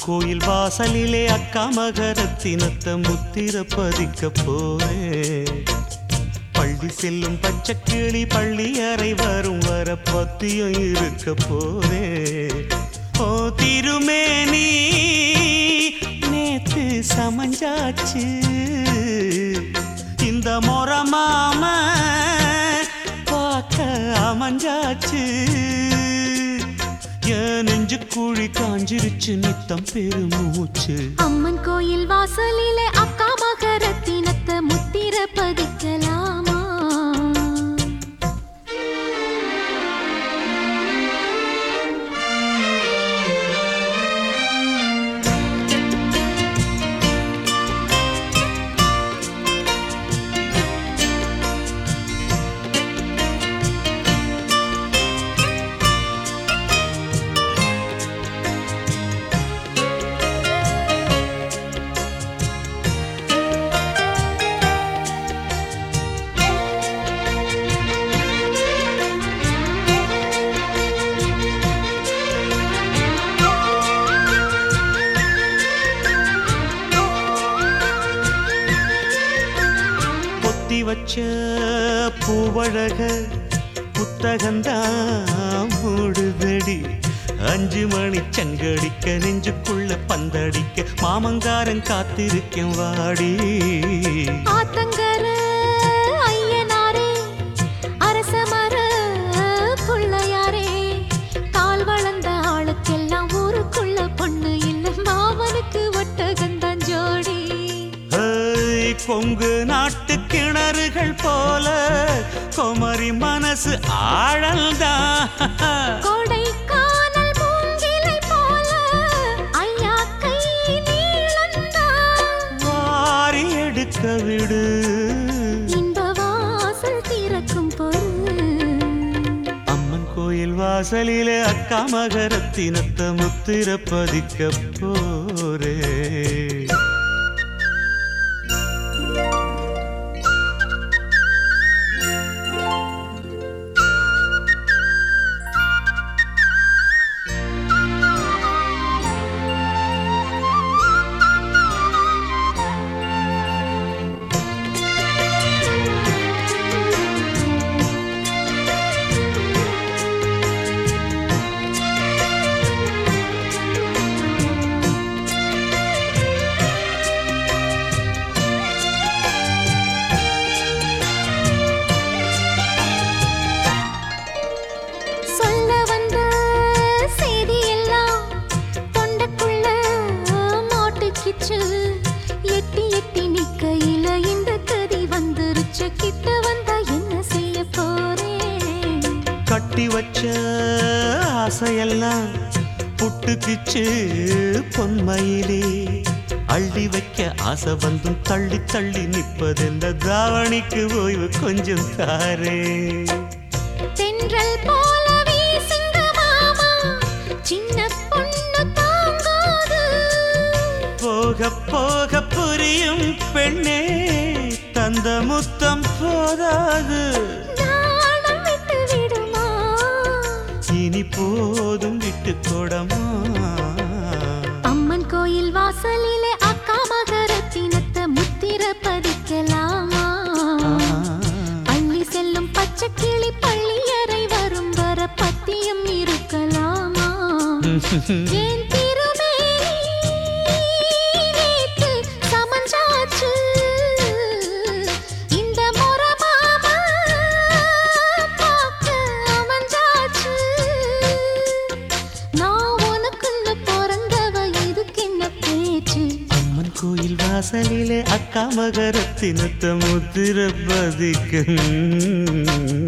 கோயில் வாசலிலே அக்கா மகரத்தினத்தை முத்திர பதிக்க போறேன் பள்ளி செல்லும் பச்சை கிளி பள்ளி அறை வரும் வர பத்தியம் இருக்க போறேன் ஓ திருமேனி நேத்து சமஞ்சாச்சு இந்த முறை மாம பார்க்க அமைஞ்சாச்சு என் நெஞ்சு குழி காஞ்சிருச்சு நித்தம் பெருமூச்சு அம்மன் கோயில் வாசலிலே அக்கா மகரத்தினத்தை முத்திர பதிக்கலாமா பொத்தி வச்ச பூவழக புத்தகந்தான் மூடுதடி அஞ்சு மணி சங்கடிக்க நெஞ்சுக்குள்ள பந்தடிக்க மாமங்காரன் காத்திருக்கேன் வாடி ஆத்தங்கர ஐயனாரே அரச மர புள்ளையாரே கால் வளர்ந்த ஆளுக்கெல்லாம் ஊருக்குள்ள பொண்ணு இல்ல மாமனுக்கு ஒட்டகந்தான் ஜோடி ஏய், கொங்கு நாட்டு கிணறுகள் போல குமரி மனசு ஆழல்தான் கோடை கானல் மூங்கிலை போல ஐயா கை நீளந்தான் வாரி எடுக்க விடு இன்ப வாசல் திறக்கும் பொருள் அம்மன் கோயில் வாசலிலே அக்கா மகரத்தினத்தை முத்திர பதிக்க போரே சொல்ல வந்த செய்தி எல்லாம் தொண்டைக்குள்ள மாட்டுக்கிச்சு எட்டி எட்டி நிக்கையில இந்த கதி வந்துருச்சு கிட்ட வந்தா என்ன செய்ய போறேன் கட்டி வச்ச ஆசையெல்லாம் புட்டுக்குச்சு பொன்மயிலே அள்ளி வைக்க ஆசை வந்தும் தள்ளி தள்ளி நிற்பதெந்த தாவணிக்கு ஓய்வு கொஞ்சம் தாரே தென்றல் போல வீசுங்க மாமா சின்ன பொண்ணு தாங்காது போக போக புரியும் பெண்ணே தந்த முத்தம் போதாது நாணம் விட்டு விடுமா இனி போதும் விட்டு கொடமா அம்மன் கோயில் வாசலிலே அக்கா மகரத்தினத்தை முத்திர பதிக்கலாமா பள்ளி செல்லும் பச்சை கிளி பள்ளியறை வரும் வர பத்தியம் இருக்கலாமா ஏன் திருமேனி நேத்து சமஞ்சாச்சு இந்த முறை மாமா பார்க்க அமைஞ்சாச்சு நான் உனக்குன்னு பிறந்தவ இதுக்கு என்ன பேச்சு அம்மன் கோயில் வாசலிலே அக்கா மகரத்தினத்தை முத்திர பதிக்க